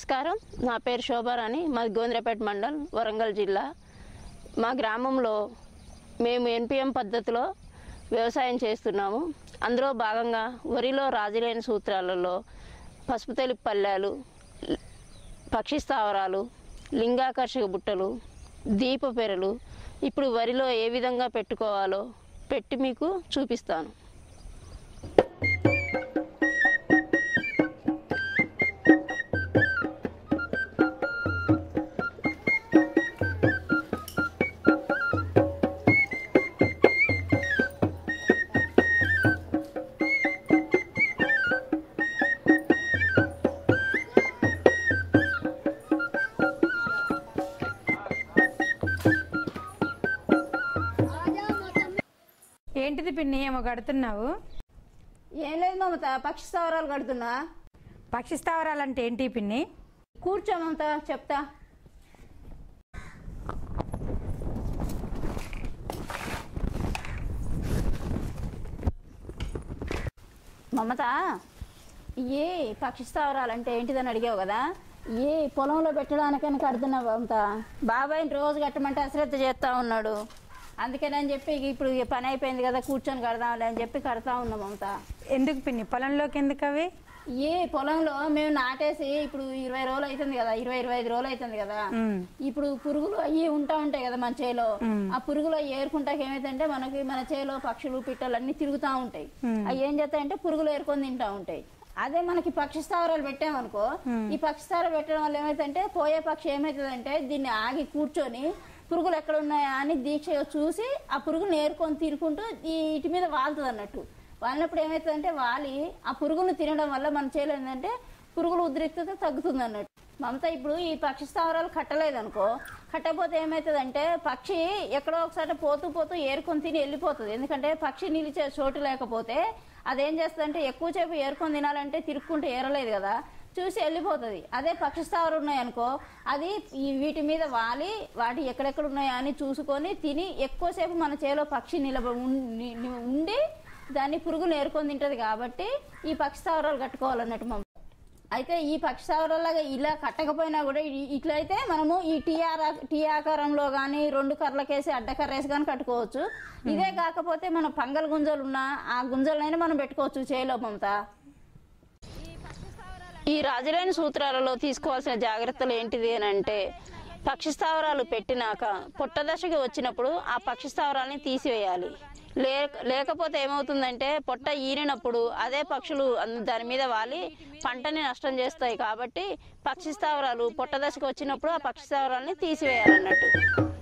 నమస్కారం నా పేరు శోభారాణి మాది గోంద్రపేట మండల్ వరంగల్ జిల్లా మా గ్రామంలో మేము ఎన్పిఎం పద్ధతిలో వ్యవసాయం చేస్తున్నాము అందులో భాగంగా వరిలో రాజులేని సూత్రాలలో పసుపు తెలుపు పల్లెలు పక్షి స్థావరాలు లింగాకర్షక బుట్టలు దీప పెరలు ఇప్పుడు వరిలో ఏ విధంగా పెట్టుకోవాలో పెట్టి మీకు చూపిస్తాను ఏంటిది పిన్ని ఏమో కడుతున్నావు ఏం లేదు మమత పక్షి స్థావరాలు కడుతున్నా పక్షి స్థావరాలంటే ఏంటి పిన్ని కూర్చో మమత చెప్తా మమత ఏ పక్షి స్థావరాలు అంటే ఏంటిదని అడిగావు కదా ఏ పొలంలో పెట్టడానికని కడుతున్నావు మమత బాబాయ్ని రోజు కట్టమంటే అశ్రద్ధ చేస్తా ఉన్నాడు అందుకని చెప్పి ఇక ఇప్పుడు ఈ పని అయిపోయింది కదా కూర్చొని కడదాంలే అని చెప్పి కడతా ఉన్నాం మమత ఎందుకు పిన్ని పొలంలోకి ఎందుకు అవి ఏ పొలంలో మేము నాటేసి ఇప్పుడు ఇరవై రోజులు అవుతుంది కదా ఇరవై ఇరవై ఐదు రోజులు అవుతుంది కదా మ్. ఇప్పుడు పురుగులు అవి ఉంటా ఉంటాయి కదా మన చేలో ఆ పురుగులు అవి ఏరుకుంటాక ఏమైతుందంటే మనకి మన చేలో పక్షులు పిట్టలు అన్ని తిరుగుతూ ఉంటాయి అవి ఏం చేస్తాయంటే పురుగులు ఏరుకొని తింటా ఉంటాయి అదే మనకి పక్షి స్థావరాలు పెట్టామనుకో ఈ పక్షి స్థావరాలు పెట్టడం వల్ల ఏమైతుందంటే పోయే పక్షి ఏమవుతుందంటే దీన్ని ఆగి కూర్చొని పురుగులు ఎక్కడ ఉన్నాయా అని దీక్ష చూసి ఆ పురుగులు ఏరుకొని తినుకుంటూ ఈ ఇటు మీద వాళ్తుంది అన్నట్టు వాలినప్పుడు ఏమవుతుందంటే వాలి ఆ పురుగును తినడం వల్ల మన చేలో ఏంటంటే పురుగుల ఉద్రిక్తత తగ్గుతుంది అన్నట్టు మమత ఇప్పుడు ఈ పక్షి స్థావరాలు కట్టలేదు అనుకో కట్టకపోతే ఏమవుతుందంటే పక్షి ఎక్కడో ఒకసారి పోతూ పోతూ ఏరుకొని తిని వెళ్ళిపోతుంది ఎందుకంటే పక్షి నిలిచే చోటు లేకపోతే అదేం చేస్తుందంటే ఎక్కువసేపు ఏరుకొని తినాలంటే తిరుక్కుంటూ ఏరలేదు కదా చూసి వెళ్ళిపోతుంది అదే పక్షి స్థావరాలు ఉన్నాయనుకో అది ఈ వీటి మీద వాలి వాటి ఎక్కడెక్కడ ఉన్నాయా అని చూసుకొని తిని ఎక్కువసేపు మన చేలో పక్షి నిలబ ఉం- ని- ని- ఉండి దాన్ని పురుగులు ఏరుకొని తింటది కాబట్టి ఈ పక్షి స్థావరాలు కట్టుకోవాలన్నట్టు మనం అయితే ఈ పక్షి స్థావరాలాగా ఇలా కట్టకపోయినా కూడా ఇ- ఇట్లయితే మనము ఈ టీ ఆర్ టీ ఆకారంలో కానీ రెండు కర్రలకేసి అడ్డకర్ర వేసి కానీ కట్టుకోవచ్చు ఇదే కాకపోతే మన పంగల గుంజలు ఉన్న ఆ గుంజలనైనా మనం పెట్టుకోవచ్చు చేలో మమత ఈ రాజులైన సూత్రాలలో తీసుకోవాల్సిన జాగ్రత్తలు ఏంటిది అని అంటే పక్షి స్థావరాలు పెట్టినాక పుట్ట దశకి వచ్చినప్పుడు ఆ పక్షి స్థావరాలని తీసివేయాలి లే లేకపోతే ఏమవుతుందంటే పొట్ట ఈనినప్పుడు అదే పక్షులు అన్- దాని మీద వాలి పంటని నష్టం చేస్తాయి కాబట్టి పక్షి స్థావరాలు పొట్ట దశకి వచ్చినప్పుడు ఆ పక్షి స్థావరాలని తీసివేయాలన్నట్టు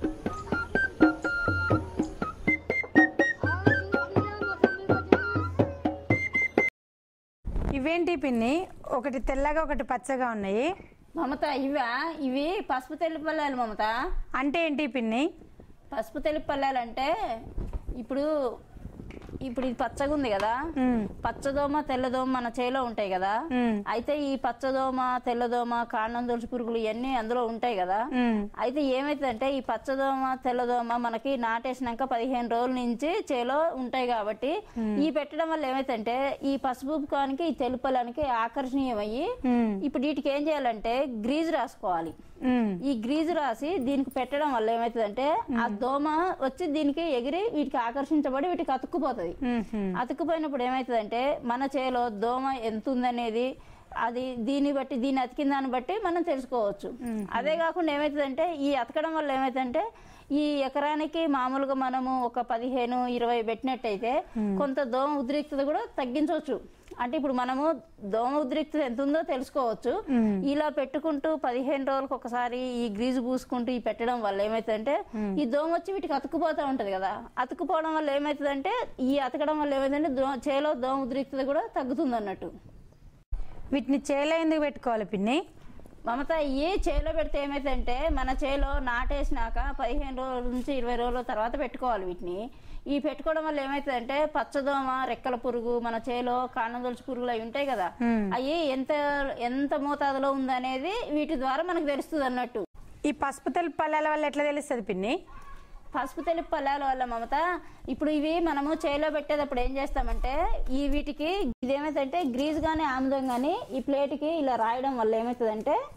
ఇవేంటి పిన్ని ఒకటి తెల్లగా ఒకటి పచ్చగా ఉన్నాయి మమత ఇవా ఇవి పసుపు తెలుపల్లాలి మమత అంటే ఏంటి పిన్ని పసుపు తెలుపు పల్లాలు అంటే ఇప్పుడు ఇప్పుడు ఇది పచ్చగా ఉంది కదా మ్. పచ్చదోమ తెల్లదోమ మన చేలో ఉంటాయి కదా మ్. అయితే ఈ పచ్చదోమ తెల్లదోమ కాండం దొలుచు పురుగులు ఇవన్నీ అందులో ఉంటాయి కదా మ్. అయితే ఏమైతుందంటే ఈ పచ్చదోమ తెల్లదోమ మనకి నాటేసినాక పదిహేను రోజుల నుంచి చేలో ఉంటాయి కాబట్టి ఈ పెట్టడం వల్ల ఏమైతుందంటే ఈ పసుపు కానికి ఈ తెలుపలానికి ఆకర్షణీయమయ్యి మ్. ఇప్పుడు వీటికి ఏం చేయాలంటే గ్రీజ్ రాసుకోవాలి మ్. ఈ గ్రీజు రాసి దీనికి పెట్టడం వల్ల ఏమవుతుందంటే ఆ దోమ వచ్చి దీనికి ఎగిరి వీటికి ఆకర్షించబడి వీటికి అతుక్కుపోతుంది మ్హూ. అతుక్కుపోయినప్పుడు ఏమవుతుందంటే మన చేలో దోమ ఎంత ఉందనేది అది దీన్ని బట్టి దీన్ని అతికిన దాన్ని బట్టి మనం తెలుసుకోవచ్చు అదే కాకుండా ఏమవుతుందంటే ఈ అతకడం వల్ల ఏమవుతుందంటే ఈ ఎకరానికి మామూలుగా మనము ఒక పదిహేను ఇరవై పెట్టినట్టయితే కొంత దోమ ఉద్రిక్తత కూడా తగ్గించవచ్చు అంటే ఇప్పుడు మనము దోమ ఉద్రిక్తత ఎంత ఉందో తెలుసుకోవచ్చు ఇలా పెట్టుకుంటూ పదిహేను రోజులకు ఒకసారి ఈ గ్రీజు పూసుకుంటూ ఈ పెట్టడం వల్ల ఏమైతుందంటే ఈ దోమ వచ్చి వీటికి అతుక్కుపోతా ఉంటది కదా అతుక్కుపోవడం వల్ల ఏమైతుందంటే ఈ అతకడం వల్ల ఏమైందంటే దో చేలో దోమ ఉద్రిక్తత కూడా తగ్గుతుంది అన్నట్టు వీటిని చేలో ఎందుకు పెట్టుకోవాలి పిన్ని మమత ఈ చేలో పెడితే ఏమైందంటే మన చేలో నాటేసినాక పదిహేను రోజుల నుంచి ఇరవై రోజుల తర్వాత పెట్టుకోవాలి వీటిని ఈ పెట్టుకోవడం వల్ల ఏమైతుందంటే పచ్చదోమ రెక్కల పురుగు మన చేలో కాండందొలుచు పురుగులు అవి ఉంటాయి కదా అవి ఎంత ఎంత మోతాదులో ఉందనేది వీటి ద్వారా మనకు తెలుస్తుంది అన్నట్టు ఈ పసుపు తెలుపు పల్లెల వల్ల ఎట్లా తెలుస్తుంది పిన్ని పసుపు తెలుపు పల్లాల వల్ల మమత ఇప్పుడు ఇవి మనము చేలో పెట్టేటప్పుడు ఏం చేస్తామంటే ఈ వీటికి ఇదేమైతుందంటే గ్రీజ్ కానీ ఆముదం కానీ ఈ ప్లేట్కి ఇలా రాయడం వల్ల ఏమవుతుందంటే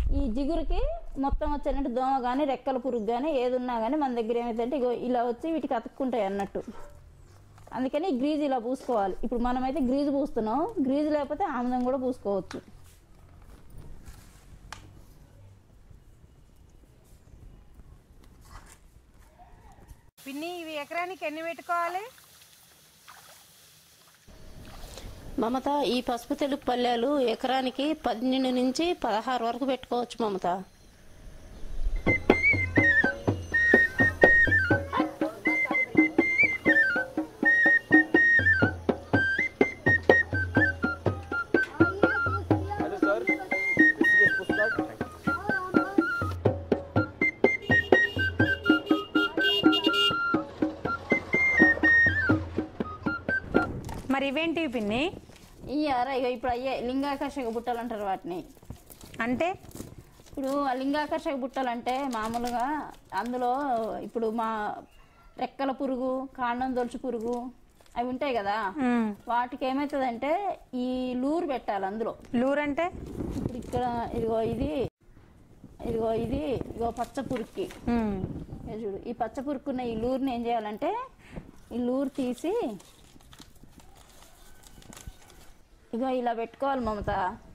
ఈ జిగురుకి మొత్తం వచ్చినట్టు దోమ కానీ రెక్కల పురుగు కానీ ఏది ఉన్నా కానీ మన దగ్గర ఏమైందంటే ఇగో ఇలా వచ్చి వీటికి అతుక్కుంటాయి అన్నట్టు అందుకని గ్రీజ్ ఇలా పూసుకోవాలి ఇప్పుడు మనమైతే గ్రీజ్ పూస్తున్నాం గ్రీజ్ లేకపోతే ఆముదం కూడా పూసుకోవచ్చు పిన్ని ఇవి ఎకరానికి ఎన్ని పెట్టుకోవాలి మమత ఈ పసుపు తెలుపు పల్లెలు ఎకరానికి పన్నెండు నుంచి పదహారు వరకు పెట్టుకోవచ్చు మమత हेलो सर इसलिए पुस्तक మరి ఇవేంటివి పిన్ని ఈ అర ఇగో ఇప్పుడు అయ్యే లింగాకర్షక బుట్టలు అంటారు వాటిని అంటే ఇప్పుడు ఆ లింగాకర్షక బుట్టలు అంటే మామూలుగా అందులో ఇప్పుడు మా రెక్కల పురుగు కాండం దొలుచు పురుగు అవి ఉంటాయి కదా ఉమ్. వాటికి ఏమవుతుందంటే ఈ లూరు పెట్టాలి అందులో లూర్ అంటే ఇప్పుడు ఇక్కడ ఇదిగో ఇది ఇదిగో ఇది ఇదిగో పచ్చ పురుగుకి ఉమ్. ఇది చూడు ఈ పచ్చ పురుగున్న ఈ లూరుని ఏం చేయాలంటే ఈ లూరు తీసి ఇగో ఇలా పెట్టుకోవాలి మమత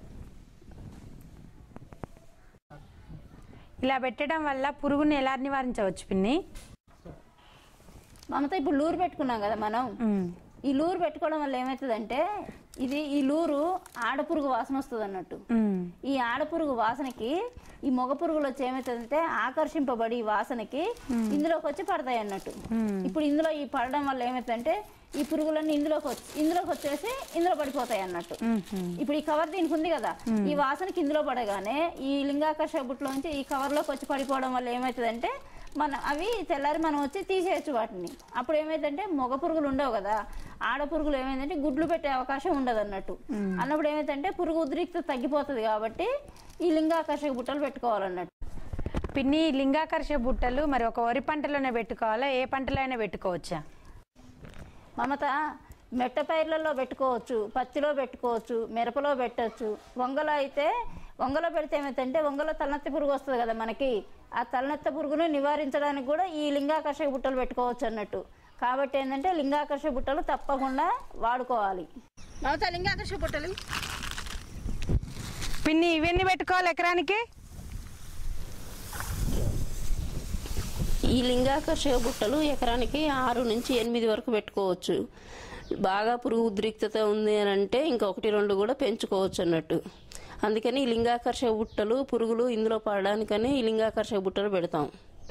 ఇలా పెట్టడం వల్ల పురుగుని ఎలా నివారించవచ్చు పిన్ని మమత ఇప్పుడు లూరు పెట్టుకున్నాం కదా మనం ఉమ్. ఈ లూరు పెట్టుకోవడం వల్ల ఏమవుతుందంటే ఇది ఈ లూరు ఆడపురుగు వాసన వస్తుంది అన్నట్టు ఉమ్. ఈ ఆడపురుగు వాసనకి ఈ మగ పురుగులు వచ్చి ఏమవుతుందంటే ఆకర్షింపబడి ఈ వాసనకి ఇందులోకి వచ్చి పడతాయి అన్నట్టు ఇప్పుడు ఇందులో ఈ పడడం వల్ల ఏమవుతుందంటే ఈ పురుగులన్నీ ఇందులోకి వచ్చి ఇందులోకి వచ్చేసి ఇందులో పడిపోతాయి అన్నట్టు ఉహుం. ఇప్పుడు ఈ కవర్ దీనికి ఉంది కదా ఈ వాసనకి ఇందులో పడగానే ఈ లింగాకర్షక బుట్టలోంచి ఈ కవర్లోకి వచ్చి పడిపోవడం వల్ల ఏమవుతుందంటే మన అవి తెల్లారి మనం వచ్చి తీసేయచ్చు వాటిని అప్పుడు ఏమైందంటే మగ పురుగులు ఉండవు కదా ఆడ పురుగులు ఏమైందంటే గుడ్లు పెట్టే అవకాశం ఉండదు అన్నట్టు అన్నప్పుడు ఏమైందంటే పురుగు ఉద్రిక్తత తగ్గిపోతుంది కాబట్టి ఈ లింగాకర్షక బుట్టలు పెట్టుకోవాలన్నట్టు పిన్ని ఈ లింగాకర్ష బుట్టలు మరి ఒక వరి పంటలోనే పెట్టుకోవాలా ఏ పంటలో అయినా పెట్టుకోవచ్చా మమత మెట్ట పైర్లలో పెట్టుకోవచ్చు పత్తిలో పెట్టుకోవచ్చు మిరపలో పెట్టచ్చు వంగలో అయితే వంగలో పెడితే ఏమైతే వంగలో తలనత్త పురుగు వస్తుంది కదా మనకి ఆ తలనత్త పురుగును నివారించడానికి కూడా ఈ లింగాకర్షక బుట్టలు పెట్టుకోవచ్చు అన్నట్టు కాబట్టి ఏంటంటే లింగాకర్షక బుట్టలు తప్పకుండా వాడుకోవాలి మమత లింగాకర్షక బుట్టలు పిన్ని ఇవన్నీ పెట్టుకోవాలి ఎకరానికి ఈ లింగాకర్షక బుట్టలు ఎకరానికి ఆరు నుంచి ఎనిమిది వరకు పెట్టుకోవచ్చు బాగా పురుగు ఉద్రిక్తత ఉంది అని అంటే ఇంకొకటి రెండు కూడా పెంచుకోవచ్చు అన్నట్టు అందుకని ఈ లింగాకర్షక బుట్టలు పురుగులు ఇందులో పడడానికని ఈ లింగాకర్షక బుట్టలు పెడతాం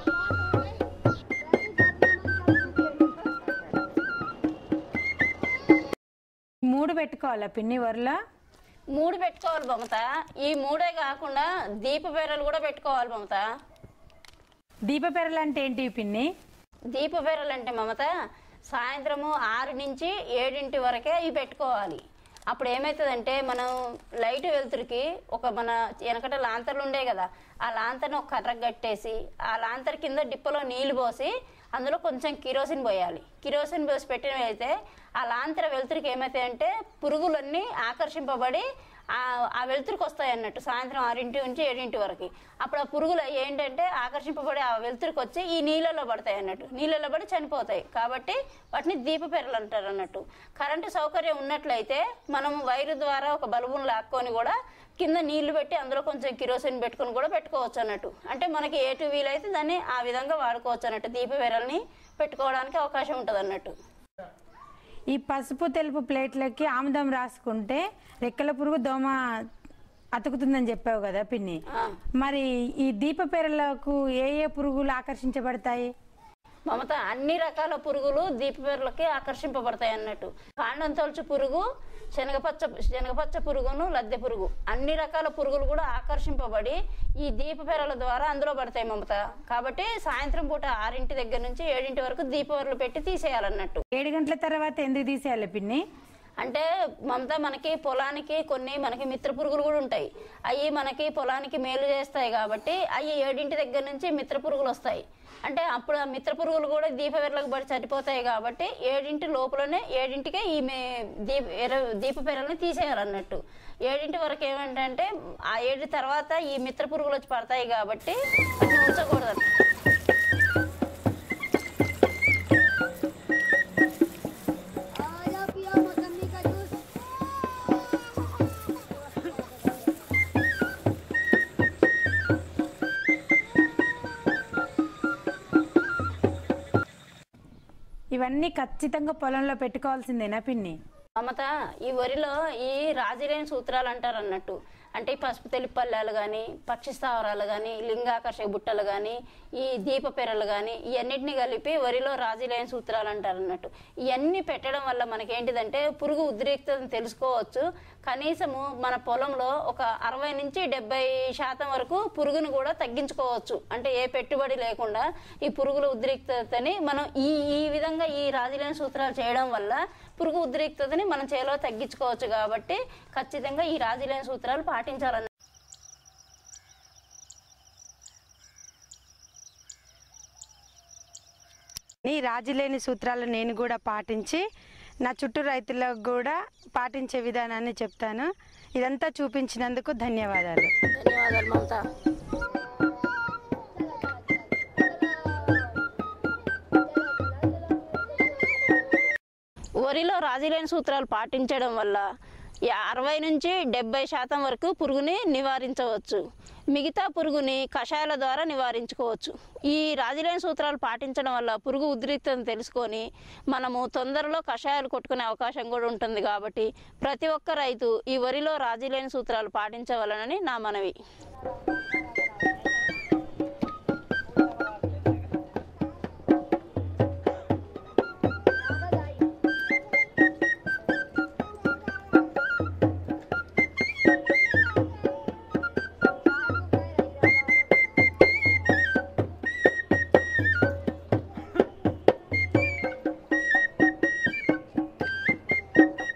మూడు పెట్టుకోవాలా పిన్ని వరిలో మూడు పెట్టుకోవాలి మమత ఈ మూడే కాకుండా దీప బెర్రలు కూడా పెట్టుకోవాలి మమత దీపపెరలు అంటే ఏంటి పిన్ని దీప బెర్రలు అంటే మమత సాయంత్రము ఆరు నుంచి ఏడింటి వరకే ఇవి పెట్టుకోవాలి అప్పుడు ఏమవుతుందంటే మనం లైట్ వెలుతురికి ఒక మన వెనకట లాంతర్లు ఉండే కదా ఆ లాంతర్ని ఒక కర్రకు కట్టేసి ఆ లాంతర్ కింద డిప్పలో నీళ్లు పోసి అందులో కొంచెం కిరోసిన్ పోయాలి కిరోసిన్ పోసి పెట్టినవి అయితే ఆ లాంతర వెలుతురికి ఏమవుతాయంటే పురుగులన్నీ ఆకర్షింపబడి ఆ ఆ వెలుతురికి వస్తాయి అన్నట్టు సాయంత్రం ఆరింటి నుంచి ఏడింటి వరకు అప్పుడు ఆ పురుగులు ఏంటంటే ఆకర్షింపబడి ఆ వెలుతురికి వచ్చి ఈ నీళ్ళలో పడతాయి అన్నట్టు నీళ్ళలో పడి చనిపోతాయి కాబట్టి వాటిని దీపపెరలు అంటారు అన్నట్టు కరెంటు సౌకర్యం ఉన్నట్లయితే మనం వైరు ద్వారా ఒక బల్బును లాక్కొని కూడా కింద నీళ్లు పెట్టి అందులో కొంచెం కిరోసిన్ పెట్టుకొని కూడా పెట్టుకోవచ్చు అన్నట్టు అంటే మనకి ఏటు వీలైతే దాన్ని ఆ విధంగా వాడుకోవచ్చు అన్నట్టు దీపపెరల్ని పెట్టుకోవడానికి అవకాశం ఉంటుంది అన్నట్టు ఈ పసుపు తెలుపు ప్లేట్లకి ఆముదం రాసుకుంటే రెక్కల పురుగు దోమ అతుకుతుందని చెప్పావు కదా పిన్ని ఆ. మరి ఈ దీపపెరలకు ఏ ఏ పురుగులు ఆకర్షించబడతాయి మమత అన్ని రకాల పురుగులు దీపపెరలకి ఆకర్షింపబడతాయి అన్నట్టు కాండం తొలచు పురుగు శనగపచ్చ శనగపచ్చ పురుగును లద్దె పురుగు అన్ని రకాల పురుగులు కూడా ఆకర్షింపబడి ఈ దీపపెరల ద్వారా అందులో పడతాయి మమత కాబట్టి సాయంత్రం పూట ఆరింటి దగ్గర నుంచి ఏడింటి వరకు దీపవరలు పెట్టి తీసేయాలన్నట్టు ఏడు గంటల తర్వాత ఎందుకు తీసేయాలి పిన్ని అంటే మమత మనకి పొలానికి కొన్ని మనకి మిత్ర పురుగులు కూడా ఉంటాయి అవి మనకి పొలానికి మేలు చేస్తాయి కాబట్టి అవి ఏడింటి దగ్గర నుంచి మిత్ర పురుగులు వస్తాయి అంటే అప్పుడు ఆ మిత్ర పురుగులు కూడా దీప వెర్లకు పడి చనిపోతాయి కాబట్టి ఏడింటి లోపలనే ఏడింటికే ఈ మే- దీప ఎర- దీప పెరల్ని తీసేయాలన్నట్టు ఏడింటి వరకు ఏమంటే ఆ ఏడు తర్వాత ఈ మిత్ర పురుగులు వచ్చి పడతాయి కాబట్టి వాటిని ఉంచకూడదు आजा पिया मौसमी का जूस ఇవన్నీ ఖచ్చితంగా పొలంలో పెట్టుకోవాల్సిందేనా పిన్ని మమత ఈ వరిలో ఈ రాజీలేని సూత్రాలు అంటారు అన్నట్టు అంటే ఈ పసుపు తెలుపు పల్లెలు కానీ పక్షి స్థావరాలు కానీ లింగాకర్షక బుట్టలు కానీ ఈ దీప పెరలు కానీ ఇవన్నిటిని కలిపి వరిలో రాజీలేని సూత్రాలు అంటారు అన్నట్టు ఇవన్నీ పెట్టడం వల్ల మనకి ఏంటిదంటే పురుగు ఉద్రిక్తతను తెలుసుకోవచ్చు కనీసము మన పొలంలో ఒక అరవై నుంచి డెబ్బై శాతం వరకు పురుగును కూడా తగ్గించుకోవచ్చు అంటే ఏ పెట్టుబడి లేకుండా ఈ పురుగుల ఉద్రిక్తతని మనం ఈ ఈ విధంగా ఈ రాజీలేని సూత్రాలు చేయడం వల్ల పురుగు ఉద్రిక్తతని మనం చేలో తగ్గించుకోవచ్చు కాబట్టి ఖచ్చితంగా ఈ రాజీలేని సూత్రాలు పాటించాలన్న ఈ రాజులేని సూత్రాలు నేను కూడా పాటించి నా చుట్టూ రైతులకు కూడా పాటించే విధానాన్ని చెప్తాను ఇదంతా చూపించినందుకు ధన్యవాదాలు ధన్యవాదాలు మమత వరిలో రాజీలేని సూత్రాలు పాటించడం వల్ల యా- అరవై నుంచి డెబ్బై శాతం వరకు పురుగుని నివారించవచ్చు మిగతా పురుగుని కషాయాల ద్వారా నివారించుకోవచ్చు ఈ రాజీలేని సూత్రాలు పాటించడం వల్ల పురుగు ఉద్రిక్తతను తెలుసుకొని మనము తొందరలో కషాయాలు కొట్టుకునే అవకాశం కూడా ఉంటుంది కాబట్టి ప్రతి ఒక్క రైతు ఈ వరిలో రాజీలేని సూత్రాలు పాటించవలనని నా మనవి